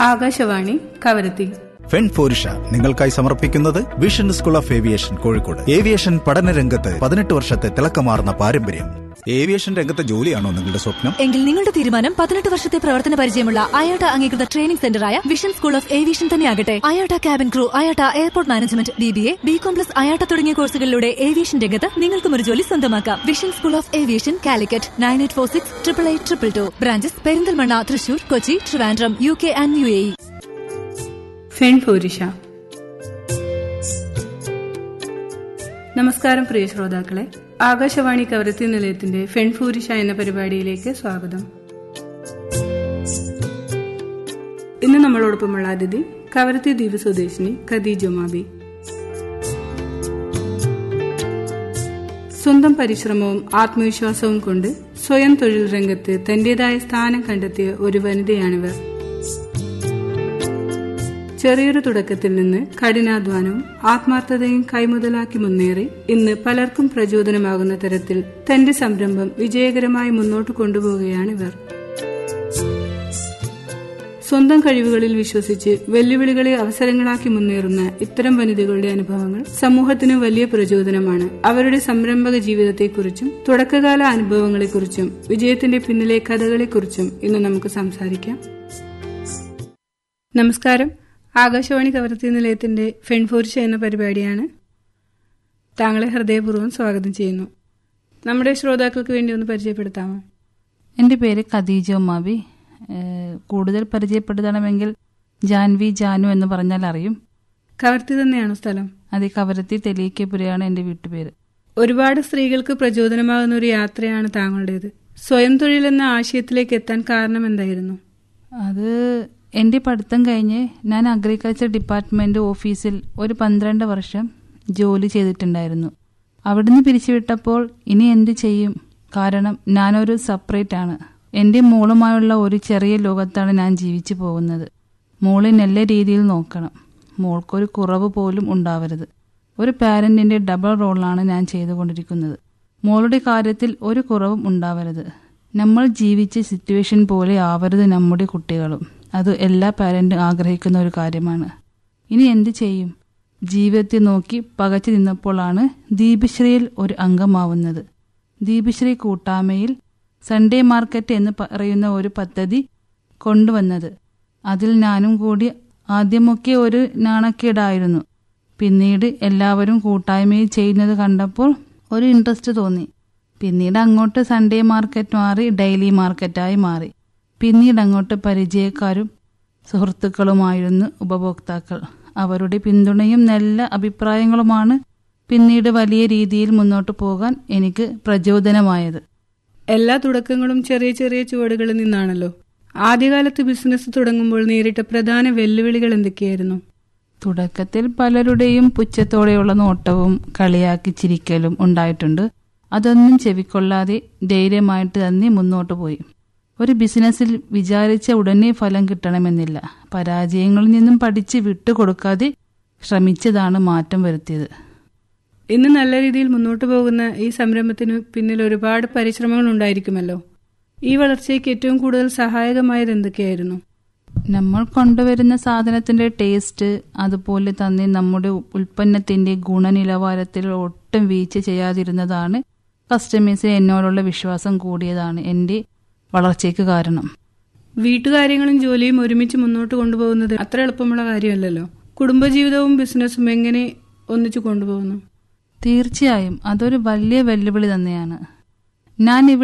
ആകാശവാണി കവരത്തി ഫെൻ ഫോരിഷ നിങ്ങൾക്കായി സമർപ്പിക്കുന്നത് vision school of aviation Kozhikode aviation പഠന രംഗത്ത് പതിനെട്ട് വർഷത്തെ തിളക്കമാർന്ന പാരമ്പര്യം ഏവിയേഷൻ രംഗത്തെ ജോലിയാണോ നിങ്ങളുടെ സ്വപ്നം എങ്കിൽ നിങ്ങളുടെ തീരുമാനം പതിനെട്ട് വർഷത്തെ പ്രവർത്തന പരിചയമുള്ള അയോട്ട അംഗീകൃത ട്രെയിനിംഗ് സെന്ററായ വിഷൻ സ്കൂൾ ഓഫ് ഏവിയേഷൻ തന്നെയാകട്ടെ IATA cabin crew IATA airport management B B A B com plus IATA തുടങ്ങിയ കോഴ്സുകളിലൂടെ ഏവിയേഷൻ രംഗത്ത് നിങ്ങൾക്കും ഒരു ജോലി സ്വന്തമാക്കാം vision school of aviation Calicut nine eight four six triple eight triple two branches Perinthalmanna Thrissur Kochi Trivandrum U K and U A E ഫെൺ ഫോരിഷ നമസ്കാരം പ്രിയ ശ്രോതാക്കളെ ആകാശവാണി കവരത്തി നിലയത്തിന്റെ ഫെൺ ഫൂരിഷ എന്ന പരിപാടിയിലേക്ക് സ്വാഗതം ഇന്ന് നമ്മളോടൊപ്പമുള്ള അതിഥി കവരത്തി ദ്വീപ് സ്വദേശിനി ഖദീജ മാബി സ്വന്തം പരിശ്രമവും ആത്മവിശ്വാസവും കൊണ്ട് സ്വയം തൊഴിൽ രംഗത്ത് തന്റേതായ സ്ഥാനം കണ്ടെത്തിയ ഒരു വനിതയാണിവർ ചെറിയൊരു തുടക്കത്തിൽ നിന്ന് കഠിനാധ്വാനവും ആത്മാർത്ഥതയും കൈമുതലാക്കി മുന്നേറി ഇന്ന് പലർക്കും പ്രചോദനമാകുന്ന തരത്തിൽ തന്റെ സംരംഭം വിജയകരമായി മുന്നോട്ട് കൊണ്ടുപോവുകയാണിവർ സ്വന്തം കഴിവുകളിൽ വിശ്വസിച്ച് വെല്ലുവിളികളെ അവസരങ്ങളാക്കി മുന്നേറുന്ന ഇത്തരം വനിതകളുടെ അനുഭവങ്ങൾ സമൂഹത്തിന് വലിയ പ്രചോദനമാണ് അവരുടെ സംരംഭക ജീവിതത്തെക്കുറിച്ചും തുടക്കകാല അനുഭവങ്ങളെക്കുറിച്ചും വിജയത്തിന്റെ പിന്നിലെ കഥകളെക്കുറിച്ചും ഇന്ന് നമുക്ക് സംസാരിക്കാം നമസ്കാരം ആകാശവാണി കവർത്തി നിലയത്തിന്റെ ഫെൺഫോർച്ച എന്ന പരിപാടിയാണ് താങ്കളെ ഹൃദയപൂർവ്വം സ്വാഗതം ചെയ്യുന്നു നമ്മുടെ ശ്രോതാക്കൾക്ക് വേണ്ടി ഒന്ന് പരിചയപ്പെടുത്താമോ എൻ്റെ പേര് ഖദീജ ഉമ്മാവി ഏഹ് കൂടുതൽ പരിചയപ്പെടുത്തണമെങ്കിൽ ജാൻവി ജാനു എന്ന് പറഞ്ഞാൽ അറിയും കവർത്തി തന്നെയാണോ സ്ഥലം അത് കവരത്തി തെലീക്കപുരയാണ് എൻ്റെ വീട്ടുപേര് ഒരുപാട് സ്ത്രീകൾക്ക് പ്രചോദനമാകുന്ന ഒരു യാത്രയാണ് താങ്കളുടേത് സ്വയം തൊഴിൽ എന്ന ആശയത്തിലേക്ക് എത്താൻ കാരണം എന്തായിരുന്നു അത് എൻ്റെ പഠിത്തം കഴിഞ്ഞ് ഞാൻ അഗ്രികൾച്ചർ ഡിപ്പാർട്ട്മെന്റ് ഓഫീസിൽ ഒരു പന്ത്രണ്ട് വർഷം ജോലി ചെയ്തിട്ടുണ്ടായിരുന്നു അവിടുന്ന് പിരിച്ചുവിട്ടപ്പോൾ ഇനി എന്ത് ചെയ്യും കാരണം ഞാനൊരു സെപ്പറേറ്റ് ആണ് എൻ്റെ മോളുമായുള്ള ഒരു ചെറിയ ലോകത്താണ് ഞാൻ ജീവിച്ചു പോകുന്നത് മോളെ നല്ല രീതിയിൽ നോക്കണം മോൾക്കൊരു കുറവ് പോലും ഉണ്ടാവരുത് ഒരു പാരന്റിന്റെ ഡബിൾ റോളാണ് ഞാൻ ചെയ്തുകൊണ്ടിരിക്കുന്നത് മോളുടെ കാര്യത്തിൽ ഒരു കുറവും ഉണ്ടാവരുത് നമ്മൾ ജീവിച്ച സിറ്റുവേഷൻ പോലെ ആവരുത് നമ്മുടെ കുട്ടികളും അത് എല്ലാ പാരന്റും ആഗ്രഹിക്കുന്ന ഒരു കാര്യമാണ് ഇനി എന്ത് ചെയ്യും ജീവിതത്തെ നോക്കി പകച്ചു നിന്നപ്പോഴാണ് ദീപശ്രീയിൽ ഒരു അംഗമാവുന്നത് ദീപശ്രീ കൂട്ടായ്മയിൽ സൺഡേ മാർക്കറ്റ് എന്ന് പറയുന്ന ഒരു പദ്ധതി കൊണ്ടുവന്നത് അതിൽ ഞാനും കൂടി ആദ്യമൊക്കെ ഒരു നാണക്കേടായിരുന്നു പിന്നീട് എല്ലാവരും കൂട്ടായ്മയിൽ ചെയ്യുന്നത് കണ്ടപ്പോൾ ഒരു ഇൻട്രസ്റ്റ് തോന്നി പിന്നീട് അങ്ങോട്ട് സൺഡേ മാർക്കറ്റ് മാറി ഡെയിലി മാർക്കറ്റായി മാറി പിന്നീട് അങ്ങോട്ട് പരിചയക്കാരും സുഹൃത്തുക്കളുമായിരുന്നു ഉപഭോക്താക്കൾ അവരുടെ പിന്തുണയും നല്ല അഭിപ്രായങ്ങളുമാണ് പിന്നീട് വലിയ രീതിയിൽ മുന്നോട്ട് പോകാൻ എനിക്ക് പ്രചോദനമായത് എല്ലാ തുടക്കങ്ങളും ചെറിയ ചെറിയ ചുവടുകളിൽ നിന്നാണല്ലോ ആദ്യകാലത്ത് ബിസിനസ് തുടങ്ങുമ്പോൾ നേരിട്ട പ്രധാന വെല്ലുവിളികൾ എന്തൊക്കെയായിരുന്നു തുടക്കത്തിൽ പലരുടെയും പുച്ഛത്തോടെയുള്ള നോട്ടവും കളിയാക്കി ചിരിക്കലും ഉണ്ടായിട്ടുണ്ട് അതൊന്നും ചെവിക്കൊള്ളാതെ ധൈര്യമായിട്ട് തന്നെ മുന്നോട്ട് പോയി ഒരു ബിസിനസ്സിൽ വിചാരിച്ച ഉടനെ ഫലം കിട്ടണമെന്നില്ല പരാജയങ്ങളിൽ നിന്നും പഠിച്ച് വിട്ടുകൊടുക്കാതെ ശ്രമിച്ചതാണ് മാറ്റം വരുത്തിയത് ഇന്ന് നല്ല രീതിയിൽ മുന്നോട്ട് പോകുന്ന ഈ സംരംഭത്തിന് പിന്നിൽ ഒരുപാട് പരിശ്രമങ്ങൾ ഉണ്ടായിരിക്കുമല്ലോ ഈ വളർച്ചയ്ക്ക് ഏറ്റവും കൂടുതൽ സഹായകമായത് എന്തൊക്കെയായിരുന്നു നമ്മൾ കൊണ്ടുവരുന്ന സാധനത്തിന്റെ ടേസ്റ്റ് അതുപോലെ തന്നെ നമ്മുടെ ഉൽപ്പന്നത്തിന്റെ ഗുണനിലവാരത്തിൽ ഒട്ടും വീഴ്ച ചെയ്യാതിരുന്നതാണ് കസ്റ്റമേഴ്സിന് എന്നോടുള്ള വിശ്വാസം കൂടിയതാണ് എൻ്റെ വളർച്ചയ്ക്ക് കാരണം വീട്ടുകാര്യങ്ങളും ജോലിയും ഒരുമിച്ച് മുന്നോട്ട് കൊണ്ടുപോകുന്നത് അത്ര എളുപ്പമുള്ള കാര്യമല്ലല്ലോ കുടുംബജീവിതവും ബിസിനസ്സും എങ്ങനെ ഒന്നിച്ചു കൊണ്ടുപോകുന്നു തീർച്ചയായും അതൊരു വലിയ വെല്ലുവിളി തന്നെയാണ് ഞാൻ